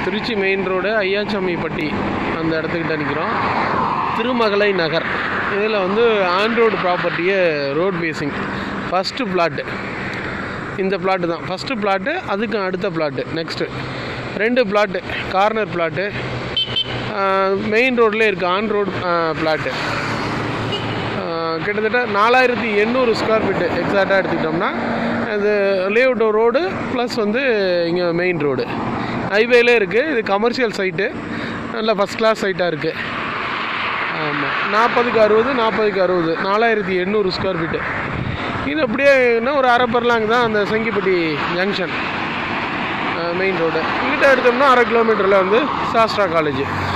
Trichy main road ஐயாச்சாமிப்பட்டி அந்த இடத்துக்கிட்ட நிற்கிறோம் திருமகளை நகர் இதில் வந்து ஆன்ரோடு ப்ராப்பர்ட்டியை ரோட் பேசிங் ஃபஸ்ட்டு பிளாட்டு இந்த பிளாட்டு தான் ஃபஸ்ட்டு பிளாட்டு அதுக்கு அடுத்த பிளாட்டு நெக்ஸ்ட்டு ரெண்டு பிளாட்டு கார்னர் பிளாட்டு மெயின் ரோட்லேயே இருக்குது ஆன் ரோடு பிளாட்டு கிட்டத்தட்ட நாலாயிரத்தி எண்ணூறு ஸ்கொயர் ஃபீட்டு எக்ஸாக்டாக எடுத்துக்கிட்டோம்னா இது லேஅவுட் ரோடு ப்ளஸ் வந்து இங்கே மெயின் ரோடு ஹைவேலே இருக்குது இது கமர்ஷியல் சைட்டு நல்ல ஃபஸ்ட் கிளாஸ் சைட்டாக இருக்குது ஆமாம் நாற்பதுக்கு அறுபது நாற்பதுக்கு அறுபது நாலாயிரத்தி எண்ணூறு ஸ்கொயர் ஃபீட்டு இது அப்படியே இன்னும் ஒரு அரை பர்லாங் தான் அந்த செங்கிப்பட்டி ஜங்ஷன் மெயின் ரோடு இங்கிட்ட எடுத்தோம்னா அரை கிலோமீட்டரில் வந்து சாஸ்ட்ரா காலேஜ்